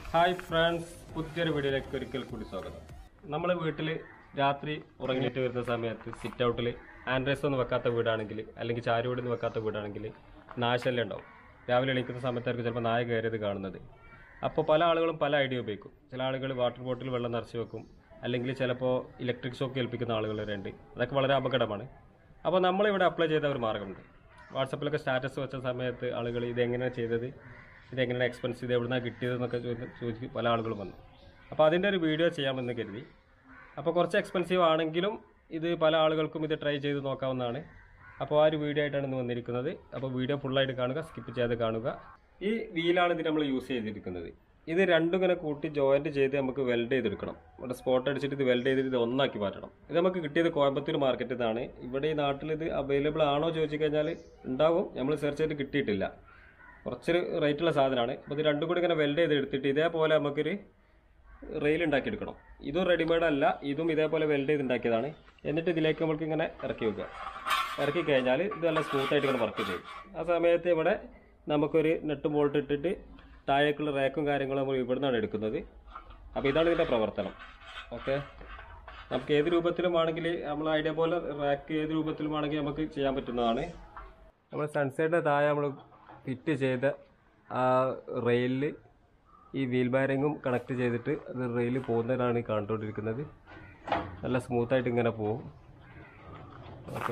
Hi friends പുതിയൊരു വീഡിയോയിലേക്ക് ഒരിക്കൽ കൂടി സ്വാഗതം നമ്മൾ വീട്ടിൽ രാത്രി ഉറങ്ങിയിട്ട് വരുന്ന സമയത്ത് സിറ്റ് ഔട്ടിൽ ആൻഡ്രൈസ് ഒന്നും വെക്കാത്ത വീടാണെങ്കിൽ അല്ലെങ്കിൽ ചാരുവീടൊന്നും വെക്കാത്ത വീടാണെങ്കിൽ നാശല്യം ഉണ്ടാവും രാവിലെ എണീക്കുന്ന സമയത്തായിരിക്കും ചിലപ്പോൾ നായ കയറിയത് കാണുന്നത് അപ്പോൾ പല ആളുകളും പല ഐഡിയ ഉപയോഗിക്കും ചില ആളുകൾ വാട്ടർ ബോട്ടിൽ വെള്ളം നിറച്ച് വെക്കും അല്ലെങ്കിൽ ചിലപ്പോൾ ഇലക്ട്രിക് ഷോക്ക് ഏൽപ്പിക്കുന്ന ആളുകൾ വരെയുണ്ട് അതൊക്കെ വളരെ അപകടമാണ് അപ്പോൾ നമ്മളിവിടെ അപ്ലൈ ചെയ്ത ഒരു മാർഗ്ഗമുണ്ട് വാട്സപ്പിലൊക്കെ സ്റ്റാറ്റസ് വെച്ച സമയത്ത് ആളുകൾ ഇതെങ്ങനെയാണ് ചെയ്തത് ഇതെങ്ങനെയാണ് എക്സ്പെൻസ് ഇത് എവിടുന്നാണ് കിട്ടിയതെന്നൊക്കെ ചോദിച്ച് ചോദിച്ച് പല ആളുകളും വന്നു അപ്പോൾ അതിൻ്റെ ഒരു വീഡിയോ ചെയ്യാമെന്ന് കരുതി അപ്പോൾ കുറച്ച് എക്സ്പെൻസീവ് ആണെങ്കിലും ഇത് പല ആളുകൾക്കും ഇത് ട്രൈ ചെയ്ത് നോക്കാവുന്നതാണ് അപ്പോൾ ആ ഒരു വീഡിയോ ആയിട്ടാണ് ഇന്ന് വന്നിരിക്കുന്നത് അപ്പോൾ വീഡിയോ ഫുള്ളായിട്ട് കാണുക സ്കിപ്പ് ചെയ്യാതെ കാണുക ഈ വീലാണ് ഇത് നമ്മൾ യൂസ് ചെയ്തിരിക്കുന്നത് ഇത് രണ്ടും ഇങ്ങനെ കൂട്ടി ജോയിൻറ്റ് ചെയ്ത് നമുക്ക് വെൽഡ് ചെയ്തെടുക്കണം ഇവിടെ സ്പോട്ട് അടിച്ചിട്ട് ഇത് വെൽഡ് ചെയ്തിട്ട് ഇത് ഒന്നാക്കി മാറ്റണം ഇത് നമുക്ക് കിട്ടിയത് കോയമ്പത്തൂർ മാർക്കറ്റിൽ നിന്നാണ് ഇവിടെ ഈ നാട്ടിൽ ഇത് അവൈലബിൾ ആണോ ചോദിച്ചു കഴിഞ്ഞാൽ ഉണ്ടാവും നമ്മൾ സെർച്ച് ചെയ്ത് കിട്ടിയിട്ടില്ല കുറച്ചൊരു റേറ്റുള്ള സാധനമാണ് അപ്പോൾ ഇത് രണ്ടും കൂടി ഇങ്ങനെ വെൽഡ് ചെയ്ത് എടുത്തിട്ട് ഇതേപോലെ നമുക്കൊരു റെയിൽ ഉണ്ടാക്കിയെടുക്കണം ഇതും റെഡിമെയ്ഡ് അല്ല ഇതും ഇതേപോലെ വെൽഡ് ചെയ്ത് ഉണ്ടാക്കിയതാണ് എന്നിട്ട് ഇതിലേക്ക് നമുക്ക് ഇങ്ങനെ ഇറക്കി വെക്കുക ഇറക്കി കഴിഞ്ഞാൽ ഇത് നല്ല സ്മൂത്തായിട്ട് ഇങ്ങനെ വർക്ക് ചെയ്യും ആ സമയത്ത് ഇവിടെ നമുക്കൊരു നെട്ടും ബോൾട്ട് ഇട്ടിട്ട് താഴേക്കുള്ള റാക്കും കാര്യങ്ങളും നമ്മൾ ഇവിടെ നിന്നാണ് എടുക്കുന്നത് അപ്പോൾ ഇതാണ് ഇതിൻ്റെ പ്രവർത്തനം ഓക്കെ നമുക്ക് ഏത് രൂപത്തിലും ആണെങ്കിൽ നമ്മൾ ഐഡിയ പോലെ റാക്ക് ഏത് രൂപത്തിലും ആണെങ്കിൽ നമുക്ക് ചെയ്യാൻ പറ്റുന്നതാണ് നമ്മൾ സൺസൈഡിൻ്റെ താഴെ നമ്മൾ ഫിറ്റ് ചെയ്ത ആ റെയിലിൽ ഈ വീൽ ബാരിങ്ങും കണക്ട് ചെയ്തിട്ട് അത് റെയിൽ പോകുന്നതിനാണ് ഈ കണ്ടുകൊണ്ടിരിക്കുന്നത് നല്ല സ്മൂത്തായിട്ട് ഇങ്ങനെ പോകും ഓക്കെ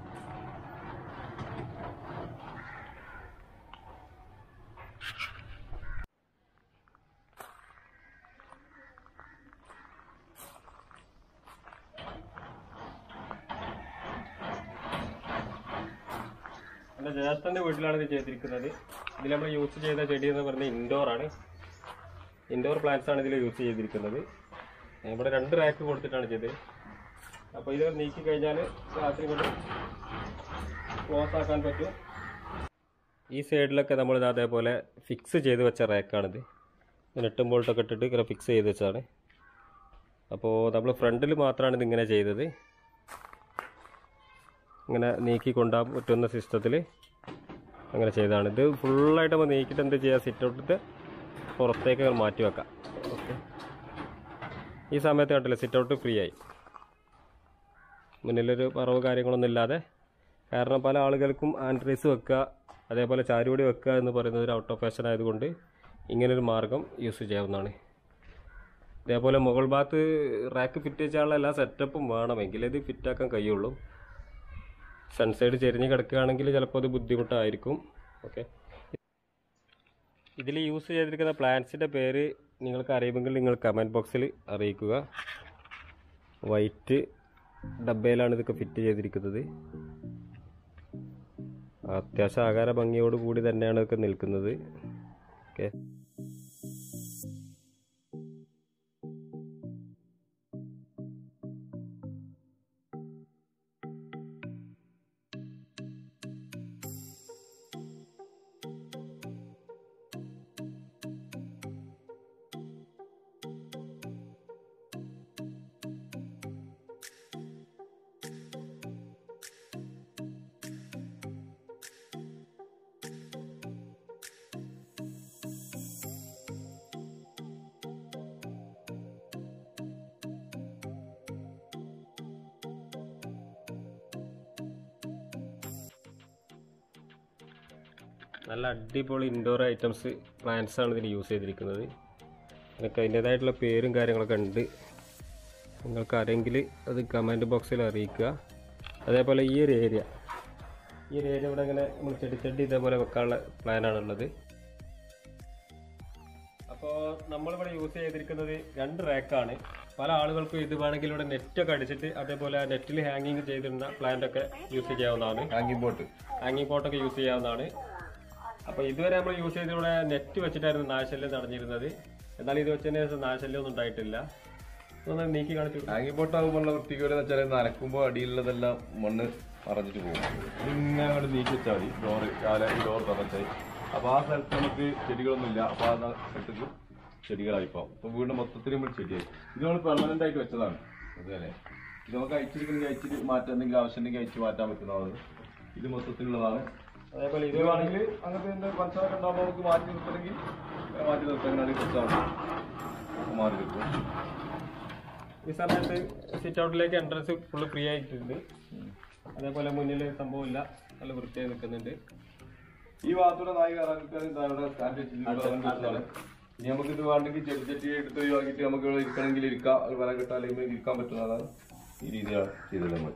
എൻ്റെ ജ്യേഷ്ഠൻ്റെ വീട്ടിലാണ് ഇത് ചെയ്തിരിക്കുന്നത് ഇതിൽ നമ്മൾ യൂസ് ചെയ്ത ചെടി എന്ന് പറയുന്നത് ഇൻഡോർ ആണ് ഇൻഡോർ പ്ലാന്റ്സ് ആണ് ഇതിൽ യൂസ് ചെയ്തിരിക്കുന്നത് ഇവിടെ രണ്ട് റാക്ക് കൊടുത്തിട്ടാണ് ചെയ്തത് അപ്പോൾ ഇത് നീക്കി കഴിഞ്ഞാൽ രാത്രി കൊണ്ട് ക്ലോസ് ആക്കാൻ പറ്റും ഈ സൈഡിലൊക്കെ നമ്മൾ അതേപോലെ ഫിക്സ് ചെയ്ത് വെച്ച റാക്കാണിത് നെട്ടും ബോൾട്ടൊക്കെ ഇട്ടിട്ട് ഇങ്ങനെ ഫിക്സ് ചെയ്ത് വെച്ചാണ് അപ്പോൾ നമ്മൾ ഫ്രണ്ടിൽ മാത്രമാണ് ഇതിങ്ങനെ ചെയ്തത് ഇങ്ങനെ നീക്കി കൊണ്ടുപോകാൻ പറ്റുന്ന സിസ്റ്റത്തിൽ അങ്ങനെ ചെയ്തതാണ് ഇത് ഫുള്ളായിട്ട് നമ്മൾ നീക്കിയിട്ട് എന്ത് ചെയ്യുക സിറ്റ് ഔട്ടിട്ട് പുറത്തേക്ക് അങ്ങ് മാറ്റി വെക്കാം ഓക്കെ ഈ സമയത്ത് കണ്ടില്ല സിറ്റ് ഔട്ട് ഫ്രീ ആയി മുന്നിലൊരു പറവ് കാര്യങ്ങളൊന്നും ഇല്ലാതെ കാരണം പല ആളുകൾക്കും ആൻഡ്രീസ് വെക്കുക അതേപോലെ ചാരുപൊടി വെക്കുക എന്ന് പറയുന്നത് ഒരു ഔട്ട് ഓഫ് ഫാഷൻ ആയതുകൊണ്ട് ഇങ്ങനൊരു മാർഗം യൂസ് ചെയ്യാവുന്നതാണ് ഇതേപോലെ മുകൾ ഭാഗത്ത് റാക്ക് ഫിറ്റ് ചെയ്യാനുള്ള എല്ലാ സെറ്റപ്പും വേണമെങ്കിൽ ഇത് ഫിറ്റാക്കാൻ കഴിയുള്ളൂ സൺസൈഡ് ചെരിഞ്ഞ് കിടക്കുകയാണെങ്കിൽ ചിലപ്പോൾ അത് ബുദ്ധിമുട്ടായിരിക്കും ഓക്കെ ഇതിൽ യൂസ് ചെയ്തിരിക്കുന്ന പ്ലാന്റ്സിൻ്റെ പേര് നിങ്ങൾക്ക് അറിയുമെങ്കിൽ നിങ്ങൾ കമൻറ്റ് ബോക്സിൽ അറിയിക്കുക വൈറ്റ് ഡബയിലാണ് ഇതൊക്കെ ഫിറ്റ് ചെയ്തിരിക്കുന്നത് അത്യാവശ്യം ആകാര ഭംഗിയോട് കൂടി തന്നെയാണ് ഇതൊക്കെ നിൽക്കുന്നത് ഓക്കെ നല്ല അടിപൊളി ഇൻഡോർ ഐറ്റംസ് പ്ലാന്റ്സ് ആണ് ഇതിൽ യൂസ് ചെയ്തിരിക്കുന്നത് അതിനൊക്കെ അതിൻ്റേതായിട്ടുള്ള പേരും കാര്യങ്ങളൊക്കെ ഉണ്ട് നിങ്ങൾക്ക് ആരെങ്കിൽ അത് കമൻറ്റ് ബോക്സിൽ അറിയിക്കുക അതേപോലെ ഈ ഒരു ഏരിയ ഈ ഒരു ഏരിയ ഇവിടെ ഇങ്ങനെ നമ്മൾ ചെടിച്ചട്ടി ഇതേപോലെ വെക്കാനുള്ള പ്ലാനാണുള്ളത് അപ്പോൾ നമ്മളിവിടെ യൂസ് ചെയ്തിരിക്കുന്നത് രണ്ട് റാക്കാണ് പല ആളുകൾക്കും ഇത് വേണമെങ്കിൽ ഇവിടെ നെറ്റൊക്കെ അടിച്ചിട്ട് അതേപോലെ നെറ്റിൽ ഹാങ്ങിങ് ചെയ്തിരുന്ന പ്ലാന്റ് ഒക്കെ യൂസ് ചെയ്യാവുന്നതാണ് ഹാങ്ങിങ് ബോട്ട് ഹാങ്ങിങ് പോട്ടൊക്കെ യൂസ് ചെയ്യാവുന്നതാണ് അപ്പോൾ ഇതുവരെ നമ്മൾ യൂസ് ചെയ്തിവിടെ നെറ്റ് വെച്ചിട്ടായിരുന്നു നാശല്യം തടഞ്ഞിരുന്നത് എന്നാൽ ഇത് വെച്ചതിന് ശേഷം നാശല്യം ഒന്നും ഉണ്ടായിട്ടില്ല ഒന്ന് നീക്കി കാണിച്ചു കൊടുക്ക്. ഹാങ്ങിങ് ബോട്ട് ആകുമ്പോൾ വൃത്തികേട് എന്ന് വെച്ചാൽ നനക്കുമ്പോൾ അടിയിലുള്ളതെല്ലാം മണ്ണ് മറഞ്ഞിട്ട് പോകും ഇതിങ്ങനെ അങ്ങോട്ട് നീക്കി വെച്ചാൽ മതി ഡോറ് കാല ഡോർ തുറച്ചായി അപ്പോൾ ആ സ്ഥലത്ത് നമുക്ക് ചെടികളൊന്നും ഇല്ല അപ്പോൾ ആ സ്ഥലത്തേക്ക് ചെടികളായിപ്പോൾ അപ്പോൾ വീണ്ടും മൊത്തത്തിൽ നമ്മൾ ചെടിയായി ഇത് നമ്മൾ പെർമനന്റ് ആയിട്ട് വെച്ചതാണ് അതുപോലെ ഇത് നമുക്ക് അയച്ചിരിക്കണമെങ്കിൽ അയച്ചിട്ട് മാറ്റാൻ എന്തെങ്കിലും ആവശ്യം ഉണ്ടെങ്കിൽ അയച്ചു മാറ്റാൻ പറ്റുന്നതാണ് ഇത് മൊത്തത്തിലുള്ളതാണ് അതേപോലെ ഇത് ഇത് വേണമെങ്കിൽ അങ്ങനത്തെ എന്തെങ്കിലും മനസ്സിലൊക്കെ ഉണ്ടാകുമ്പോൾ നമുക്ക് മാറ്റി നിർത്തണമെങ്കിൽ മാറ്റി നിർത്താൻ വെച്ചാണ് മാറി കിട്ടും ഈ സമയത്ത് സിറ്റ് ഔട്ടിലേക്ക് എൻട്രൻസ് ഫുള്ള് ഫ്രീ ആയിട്ടുണ്ട് അതേപോലെ മുന്നിൽ സംഭവമില്ല നല്ല വൃത്തിയായി നിൽക്കുന്നുണ്ട് ഈ ഭാഗത്തൂടെ നായി കയറാൻ ഇവിടെ സ്റ്റാൻഡ് വെച്ചിട്ടുണ്ട് ഇനി നമുക്ക് ഇത് വേണ്ടെങ്കിൽ ചെടി ചെട്ടി എടുത്ത് ഒഴിവാക്കിയിട്ട് നമുക്ക് ഇവിടെ ഇരിക്കണമെങ്കിൽ ഇരിക്കാം ഒരു വല കിട്ടാൻ അല്ലെങ്കിൽ ഇരിക്കാൻ പറ്റുന്നതാണ് ഈ രീതിയാണ് ചെയ്തത് നമ്മൾ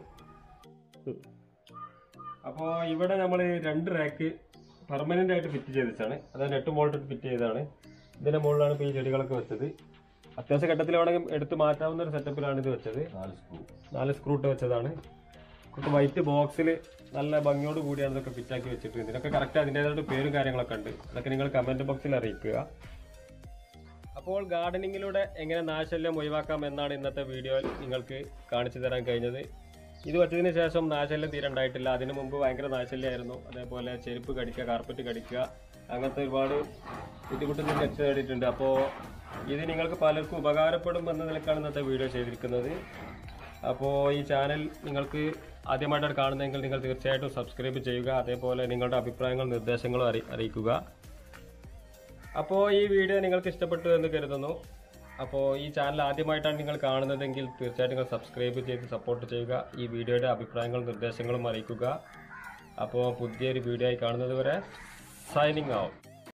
അപ്പോൾ ഇവിടെ നമ്മൾ രണ്ട് റാക്ക് പെർമനന്റ് ആയിട്ട് ഫിറ്റ് ചെയ്തിട്ടാണ് അതായത് നെട്ട് മോൾട്ട് ഫിറ്റ് ചെയ്തതാണ് ഇതിന്റെ മുകളിലാണ് ഇപ്പോൾ ഈ ചെടികളൊക്കെ വെച്ചത് അത്യാവശ്യ ഘട്ടത്തിൽ വേണമെങ്കിൽ എടുത്ത് മാറ്റാവുന്ന ഒരു സെറ്റപ്പിലാണ് ഇത് വെച്ചത് നാല് സ്ക്രൂ നാല് സ്ക്രൂ ഇട്ട് വെച്ചതാണ് കുറച്ച് വൈറ്റ് ബോക്സിൽ നല്ല ഭംഗിയോട് കൂടിയാണ് ഇതൊക്കെ ഫിറ്റാക്കി വെച്ചിട്ട് ഇതിനൊക്കെ കറക്റ്റ് അതിൻ്റെതായിട്ട് പേരും കാര്യങ്ങളൊക്കെ ഉണ്ട് അതൊക്കെ നിങ്ങൾ കമന്റ് ബോക്സിൽ അറിയിക്കുക അപ്പോൾ ഗാർഡനിങ്ങിലൂടെ എങ്ങനെ നാശല്യം ഒഴിവാക്കാം എന്നാണ് ഇന്നത്തെ വീഡിയോയിൽ നിങ്ങൾക്ക് കാണിച്ചു തരാൻ കഴിഞ്ഞത് ഇത് വെച്ചതിന് ശേഷം നാശല്യം തീരെ ഉണ്ടായിട്ടില്ല അതിനു മുമ്പ് ഭയങ്കര നാശല്യമായിരുന്നു അതേപോലെ ചെരുപ്പ് കടിക്കുക കാർപ്പറ്റ് കടിക്കുക അങ്ങനത്തെ ഒരുപാട് ബുദ്ധിമുട്ടുകൾ രക്ഷ നേടിയിട്ടുണ്ട് അപ്പോൾ ഇത് നിങ്ങൾക്ക് പലർക്കും ഉപകാരപ്പെടും എന്ന നിലക്കാണ് ഇന്നത്തെ വീഡിയോ ചെയ്തിരിക്കുന്നത് അപ്പോൾ ഈ ചാനൽ നിങ്ങൾക്ക് ആദ്യമായിട്ടാണ് കാണുന്നതെങ്കിൽ നിങ്ങൾ തീർച്ചയായിട്ടും സബ്സ്ക്രൈബ് ചെയ്യുക അതേപോലെ നിങ്ങളുടെ അഭിപ്രായങ്ങളും നിർദ്ദേശങ്ങളും അറി അറിയിക്കുക അപ്പോൾ ഈ വീഡിയോ നിങ്ങൾക്ക് ഇഷ്ടപ്പെട്ടു എന്ന് കരുതുന്നു അപ്പോൾ ഈ ചാനൽ ആദ്യമായിട്ടാണ് നിങ്ങൾ കാണുന്നതെങ്കിൽ തീർച്ചയായിട്ടും നിങ്ങൾ സബ്സ്ക്രൈബ് ചെയ്ത് സപ്പോർട്ട് ചെയ്യുക ഈ വീഡിയോയുടെ അഭിപ്രായങ്ങളും നിർദ്ദേശങ്ങളും അറിയിക്കുക അപ്പോൾ പുതിയൊരു വീഡിയോ ആയി കാണുന്നത് വരെ സൈനിങ് ആവും